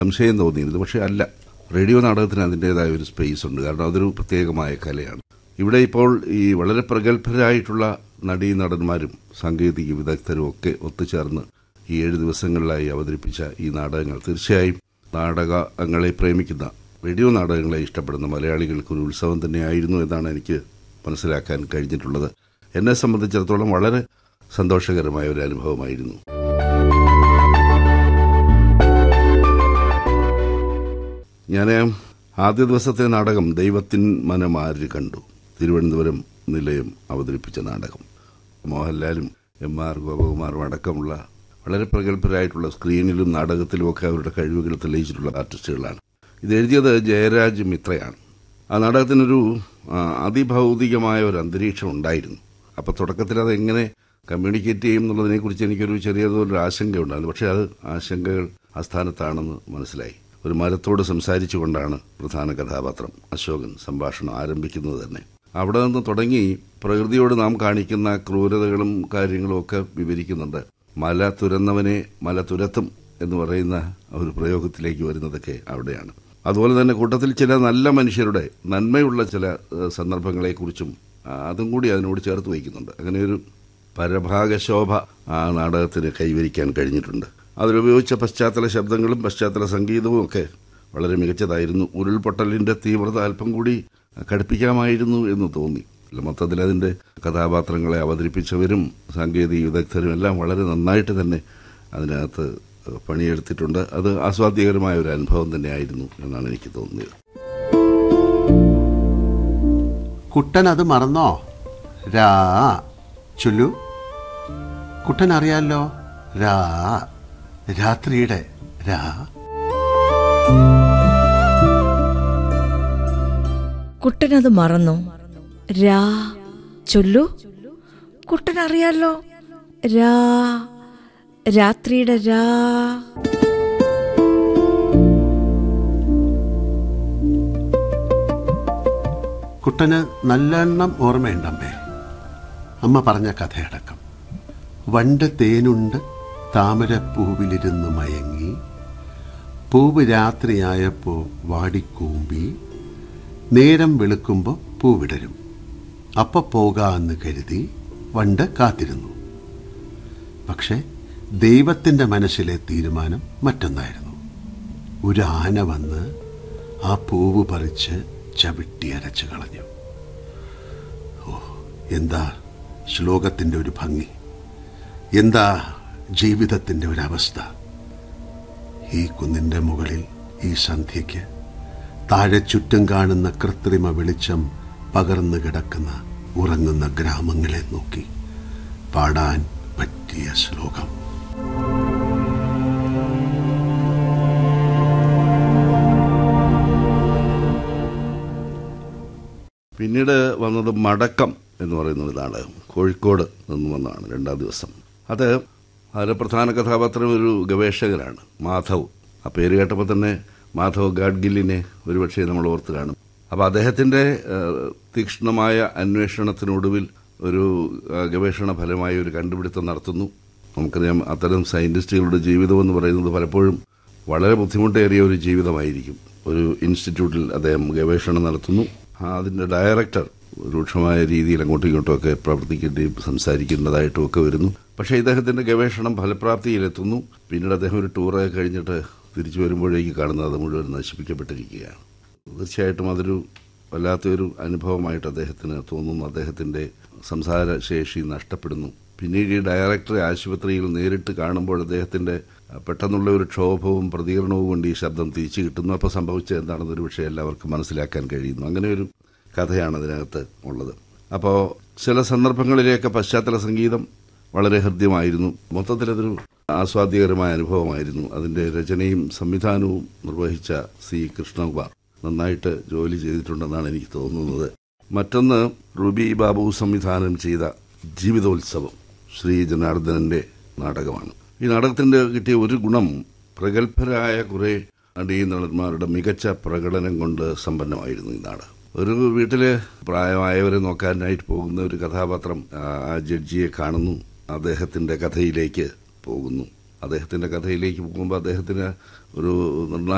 സംശയം തോന്നിയിരുന്നു പക്ഷേ അല്ല റേഡിയോ നാടകത്തിന് അതിൻ്റെതായ ഒരു സ്പേസ് ഉണ്ട് കാരണം അതൊരു പ്രത്യേകമായ കലയാണ് ഇവിടെ ഇപ്പോൾ ഈ വളരെ പ്രഗത്ഭരായിട്ടുള്ള നടീ നടന്മാരും സാങ്കേതിക വിദഗ്ധരും ഒക്കെ ഒത്തുചേർന്ന് ഈ ഏഴ് ദിവസങ്ങളിലായി അവതരിപ്പിച്ച ഈ നാടകങ്ങൾ തീർച്ചയായും നാടകങ്ങളെ പ്രേമിക്കുന്ന റേഡിയോ നാടകങ്ങളെ ഇഷ്ടപ്പെടുന്ന മലയാളികൾക്ക് ഒരു ഉത്സവം തന്നെയായിരുന്നു എന്നാണ് എനിക്ക് മനസ്സിലാക്കാൻ കഴിഞ്ഞിട്ടുള്ളത് എന്നെ സംബന്ധിച്ചിടത്തോളം വളരെ സന്തോഷകരമായ ഒരു അനുഭവമായിരുന്നു ഞാൻ ആദ്യ ദിവസത്തെ നാടകം ദൈവത്തിൻ മനമാര് കണ്ടു തിരുവനന്തപുരം നിലയം അവതരിപ്പിച്ച നാടകം മോഹൻലാലും എം ആർ ഗോപകുമാറും അടക്കമുള്ള വളരെ പ്രഗത്ഭരായിട്ടുള്ള സ്ക്രീനിലും നാടകത്തിലും ഒക്കെ അവരുടെ കഴിവുകൾ തെളിയിച്ചിട്ടുള്ള ആർട്ടിസ്റ്റുകളാണ് ഇത് എഴുതിയത് ജയരാജ് മിത്രയാണ് ആ നാടകത്തിനൊരു ആ, അതിഭൗതികമായ ഒരു അന്തരീക്ഷം ഉണ്ടായിരുന്നു അപ്പോൾ തുടക്കത്തിൽ അത് എങ്ങനെ കമ്മ്യൂണിക്കേറ്റ് ചെയ്യും എന്നുള്ളതിനെക്കുറിച്ച് എനിക്കൊരു ചെറിയതൊരു ആശങ്കയുണ്ടായിരുന്നു പക്ഷേ അത് ആശങ്കകൾ ആസ്ഥാനത്താണെന്ന് മനസ്സിലായി ഒരു മരത്തോട് സംസാരിച്ചുകൊണ്ടാണ് പ്രധാന കഥാപാത്രം അശോകൻ സംഭാഷണം ആരംഭിക്കുന്നത് തന്നെ അവിടെ നിന്ന് തുടങ്ങി പ്രകൃതിയോട് നാം കാണിക്കുന്ന ക്രൂരതകളും കാര്യങ്ങളും ഒക്കെ വിവരിക്കുന്നുണ്ട് മല തുരന്നവനെ മല തുരത്തും എന്ന് പറയുന്ന ഒരു പ്രയോഗത്തിലേക്ക് വരുന്നതൊക്കെ അവിടെയാണ് അതുപോലെ തന്നെ കൂട്ടത്തിൽ ചില നല്ല മനുഷ്യരുടെ നന്മയുള്ള ചില ഏഹ്, സന്ദർഭങ്ങളെക്കുറിച്ചും ആ, അതും കൂടി അതിനോട് ചേർത്ത് വയ്ക്കുന്നുണ്ട് അങ്ങനെ ഒരു പരഭാഗശോഭ ആ നാടകത്തിന് കൈവരിക്കാൻ കഴിഞ്ഞിട്ടുണ്ട് അതിലുപയോഗിച്ച പശ്ചാത്തല ശബ്ദങ്ങളും പശ്ചാത്തല സംഗീതവും ഒക്കെ വളരെ മികച്ചതായിരുന്നു ഉരുൾപൊട്ടലിന്റെ തീവ്രത അല്പം കൂടി കടുപ്പിക്കാമായിരുന്നു എന്ന് തോന്നി അല്ല, മൊത്തത്തിൽ അതിന്റെ കഥാപാത്രങ്ങളെ അവതരിപ്പിച്ചവരും സാങ്കേതിക വിദഗ്ധരും എല്ലാം വളരെ നന്നായിട്ട് തന്നെ അതിനകത്ത് പണിയെടുത്തിട്ടുണ്ട് അത് ആസ്വാദ്യകരമായ ഒരു അനുഭവം തന്നെയായിരുന്നു എന്നാണ് എനിക്ക് തോന്നിയത് കുട്ടൻ അത് മറന്നോ രാ ചൊല്ലു കുട്ടൻ അറിയാലോ രാ രാത്രിയുടെ രാ കുട്ടനത് മറന്നു രാ ചൊല്ലു കുട്ടൻ അറിയാലോ രാ രാത്രിയുടെ രാ കുട്ടന് നല്ലെണ്ണം ഓർമ്മയുണ്ടമ്മേ അമ്മ പറഞ്ഞ കഥയടക്കം വണ്ട് തേനുണ്ട് താമരപ്പൂവിലിരുന്ന് മയങ്ങി പൂവ് രാത്രിയായപ്പോൾ വാടിക്കൂമ്പി നേരം വെളുക്കുമ്പോൾ പൂവിടരും അപ്പ പോകാമെന്ന് കരുതി വണ്ട് കാത്തിരുന്നു പക്ഷെ ദൈവത്തിൻ്റെ മനസ്സിലെ തീരുമാനം മറ്റൊന്നായിരുന്നു ഒരു ആന വന്ന് ആ പൂവ് പറിച്ച് ചവിട്ടി അരച്ചു കളഞ്ഞു ഓ എന്താ ശ്ലോകത്തിൻ്റെ ഒരു ഭംഗി എന്താ ജീവിതത്തിൻ്റെ ഒരവസ്ഥ ഈ കുന്നിൻ്റെ മുകളിൽ ഈ സന്ധ്യയ്ക്ക് താഴെ ചുറ്റും കാണുന്ന കൃത്രിമ വെളിച്ചം പകർന്നു കിടക്കുന്ന ഉറങ്ങുന്ന ഗ്രാമങ്ങളെ നോക്കി പാടാൻ പറ്റിയ ശ്ലോകം പിന്നീട് വന്നത് മടക്കം എന്ന് പറയുന്ന ഒരു നാടകം കോഴിക്കോട് നിന്ന് വന്നതാണ് രണ്ടാം ദിവസം അത് അതിലെ പ്രധാന കഥാപാത്രം ഒരു ഗവേഷകനാണ് മാധവ് ആ പേര് കേട്ടപ്പോൾ തന്നെ മാധവ് ഗാഡ്ഗില്ലിനെ ഒരുപക്ഷെ നമ്മൾ ഓർത്ത് കാണും അപ്പോൾ അദ്ദേഹത്തിൻ്റെ ഏഹ്, തീക്ഷ്ണമായ അന്വേഷണത്തിനൊടുവിൽ ഒരു ആ, ഗവേഷണ ഫലമായി ഒരു കണ്ടുപിടുത്തം നടത്തുന്നു നമുക്കറിയാം അത്തരം സയന്റിസ്റ്റുകളുടെ ജീവിതം എന്ന് പറയുന്നത് പലപ്പോഴും വളരെ ബുദ്ധിമുട്ടേറിയ ഒരു ജീവിതമായിരിക്കും ഒരു ഇൻസ്റ്റിറ്റ്യൂട്ടിൽ അദ്ദേഹം ഗവേഷണം നടത്തുന്നു ആ, അതിന്റെ ഡയറക്ടർ രൂക്ഷമായ രീതിയിൽ അങ്ങോട്ടും ഇങ്ങോട്ടും ഒക്കെ പ്രവർത്തിക്കേണ്ടിയും സംസാരിക്കേണ്ടതായിട്ടും ഒക്കെ വരുന്നു പക്ഷേ ഇദ്ദേഹത്തിന്റെ ഗവേഷണം ഫലപ്രാപ്തിയിലെത്തുന്നു പിന്നീട് അദ്ദേഹം ഒരു ടൂറൊക്കെ കഴിഞ്ഞിട്ട് തിരിച്ചു വരുമ്പോഴേക്ക് കാണുന്നത് അത് മുഴുവൻ നശിപ്പിക്കപ്പെട്ടിരിക്കുകയാണ് തീർച്ചയായിട്ടും അതൊരു വല്ലാത്തൊരു അനുഭവമായിട്ട് അദ്ദേഹത്തിന് തോന്നുന്നു അദ്ദേഹത്തിന്റെ സംസാര ശേഷി നഷ്ടപ്പെടുന്നു പിന്നീട് ഈ ഡയറക്ടറെ ആശുപത്രിയിൽ നേരിട്ട് കാണുമ്പോൾ അദ്ദേഹത്തിന്റെ അഹ്, പെട്ടെന്നുള്ള ഒരു ക്ഷോഭവും പ്രതികരണവും കൊണ്ട് ഈ ശബ്ദം തിരിച്ചു കിട്ടുന്നു അപ്പോൾ സംഭവിച്ചത് എന്താണെന്ന് ഒരു പക്ഷേ എല്ലാവർക്കും മനസ്സിലാക്കാൻ കഴിയുന്നു അങ്ങനെ ഒരു കഥയാണ് അതിനകത്ത് ഉള്ളത് അപ്പോൾ ചില സന്ദർഭങ്ങളിലേക്ക് പശ്ചാത്തല സംഗീതം വളരെ ഹൃദ്യമായിരുന്നു മൊത്തത്തിലതൊരു ആസ്വാദ്യകരമായ അനുഭവമായിരുന്നു അതിന്റെ രചനയും സംവിധാനവും നിർവഹിച്ച സി കൃഷ്ണകുമാർ നന്നായിട്ട് ജോലി ചെയ്തിട്ടുണ്ടെന്നാണ് എനിക്ക് തോന്നുന്നത് മറ്റൊന്ന് റുബി ബാബു സംവിധാനം ചെയ്ത ജീവിതോത്സവം ശ്രീ ജനാർദ്ദനന്റെ നാടകമാണ് ഈ നാടകത്തിന്റെ കിട്ടിയ ഒരു ഗുണം പ്രഗത്ഭരായ കുറെ നടീനടന്മാരുടെ മികച്ച പ്രകടനം കൊണ്ട് സമ്പന്നമായിരുന്നു ഈ നാടകം ഒരു വീട്ടില് പ്രായമായവരെ നോക്കാനായിട്ട് പോകുന്ന ഒരു കഥാപാത്രം ആ, ആ ജഡ്ജിയെ കാണുന്നു അദ്ദേഹത്തിന്റെ കഥയിലേക്ക് പോകുന്നു അദ്ദേഹത്തിന്റെ കഥയിലേക്ക് പോകുമ്പോൾ അദ്ദേഹത്തിന് ഒരു നിർണായക